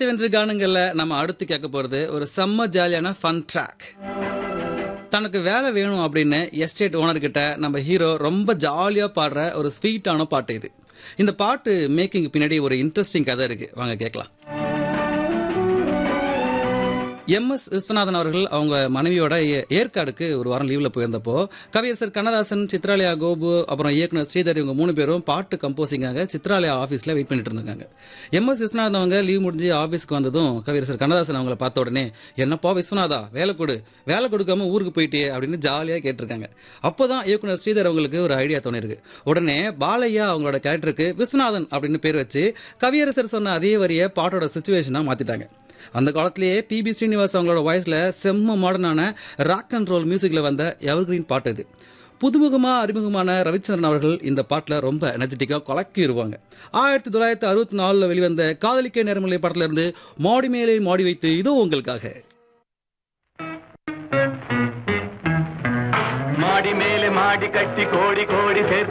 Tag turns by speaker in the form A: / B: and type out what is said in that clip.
A: காலத்தை வென்ற கானங்கள்ல நம்ம அடுத்து கேட்க போறது ஒரு செம்ம ஜாலியான ஃபன் ட்ராக் தனக்கு வேலை வேணும் அப்படின்னு எஸ்டேட் ஓனர் கிட்ட நம்ம ஹீரோ ரொம்ப ஜாலியா பாடுற ஒரு ஸ்வீட்டான பாட்டு இது இந்த பாட்டு மேக்கிங் பின்னாடி ஒரு இன்ட்ரெஸ்டிங் கதை இருக்கு வாங்க கேட்கலாம் எம் எஸ் விஸ்வநாதன் அவர்கள் அவங்க மனைவியோட ஏ- ஏற்காடுக்கு ஒரு வாரம் லீவ்ல போயிருந்தப்போ கவியரசர் கண்ணதாசன் சித்ராலயா கோபு அப்புறம் இயக்குனர் ஸ்ரீதர் இவங்க மூணு பேரும் பாட்டு கம்போசிங்காக சித்ராலயா ஆபீஸ்ல வெயிட் பண்ணிட்டு இருந்தாங்க எம் எஸ் விஸ்வநாதன் அவங்க லீவ் முடிஞ்சு ஆபீஸ்க்கு வந்ததும் கவியரசர் கண்ணதாசன் அவங்கள பார்த்த உடனே என்னப்பா விஸ்வநாதா வேலை கொடு வேலை கொடுக்காம ஊருக்கு போயிட்டே அப்படின்னு ஜாலியா கேட்டிருக்காங்க அப்போதான் இயக்குனர் ஸ்ரீதர் அவங்களுக்கு ஒரு ஐடியா தோணிருக்கு உடனே பாலையா அவங்களோட கேரக்டருக்கு விஸ்வநாதன் அப்படின்னு பேர் வச்சு கவியரசர் சொன்ன அதே வரிய பாட்டோட சுச்சுவேஷனா மாத்திட்டாங்க அந்த காலத்திலேயே பிபி ஸ்ரீனிவாஸ் அவங்களோட வாய்ஸ்ல செம்ம மாடர்னான ராக் அண்ட் ரோல் மியூசிக்ல வந்த எவர்கிரீன் பாட்டு இது புதுமுகமா அறிமுகமான ரவிச்சந்திரன் அவர்கள் இந்த பாட்டுல ரொம்ப எனர்ஜெட்டிக்கா கலக்கி வருவாங்க ஆயிரத்தி தொள்ளாயிரத்தி அறுபத்தி நாலுல வெளிவந்த காதலிக்க நேர்மலை பாட்டுல இருந்து மாடி மேலே மாடி வைத்து இதோ உங்களுக்காக
B: மாடி மேலே மாடி கட்டி கோடி கோடி சேர்த்து